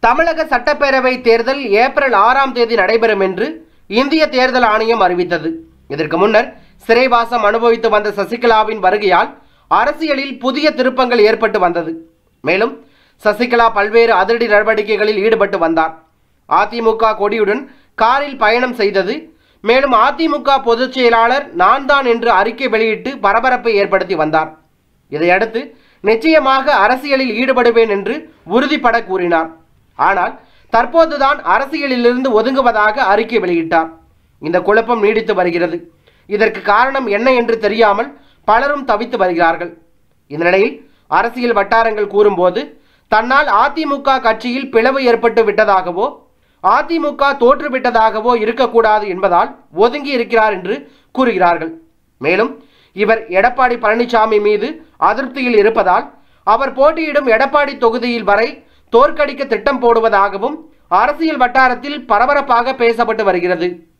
தமிழக சட்டப்பேரவை தேர்தல் ஏப்ரல் ஆறாம் தேதி நடைபெறும் என்று இந்திய தேர்தல் ஆணையம் அறிவித்தது இதற்கு முன்னர் சிறைவாசம் அனுபவித்து வந்த சசிகலாவின் வருகையால் அரசியலில் புதிய திருப்பங்கள் ஏற்பட்டு வந்தது மேலும் சசிகலா பல்வேறு அதிரடி நடவடிக்கைகளில் ஈடுபட்டு வந்தார் அதிமுக கொடியுடன் காரில் பயணம் செய்தது மேலும் அதிமுக பொதுச் செயலாளர் நான் தான் என்று அறிக்கை வெளியிட்டு பரபரப்பை ஏற்படுத்தி வந்தார் இதையடுத்து நிச்சயமாக அரசியலில் ஈடுபடுவேன் என்று உறுதிபட கூறினார் ஆனால் தற்போதுதான் அரசியலிலிருந்து ஒதுங்குவதாக அறிக்கை வெளியிட்டார் இந்த குழப்பம் நீடித்து வருகிறது இதற்கு காரணம் என்ன என்று தெரியாமல் பலரும் தவித்து வருகிறார்கள் இந்த நிலையில் அரசியல் வட்டாரங்கள் கூறும்போது தன்னால் அதிமுக கட்சியில் பிளவு ஏற்பட்டு விட்டதாகவோ அதிமுக தோற்றுவிட்டதாகவோ இருக்கக்கூடாது என்பதால் ஒதுங்கி இருக்கிறார் என்று கூறுகிறார்கள் மேலும் இவர் எடப்பாடி பழனிசாமி மீது அதிருப்தியில் இருப்பதால் அவர் போட்டியிடும் எடப்பாடி தொகுதியில் வரை தோற்கடிக்க திட்டம் போடுவதாகவும் அரசியல் வட்டாரத்தில் பரபரப்பாக பேசப்பட்டு வருகிறது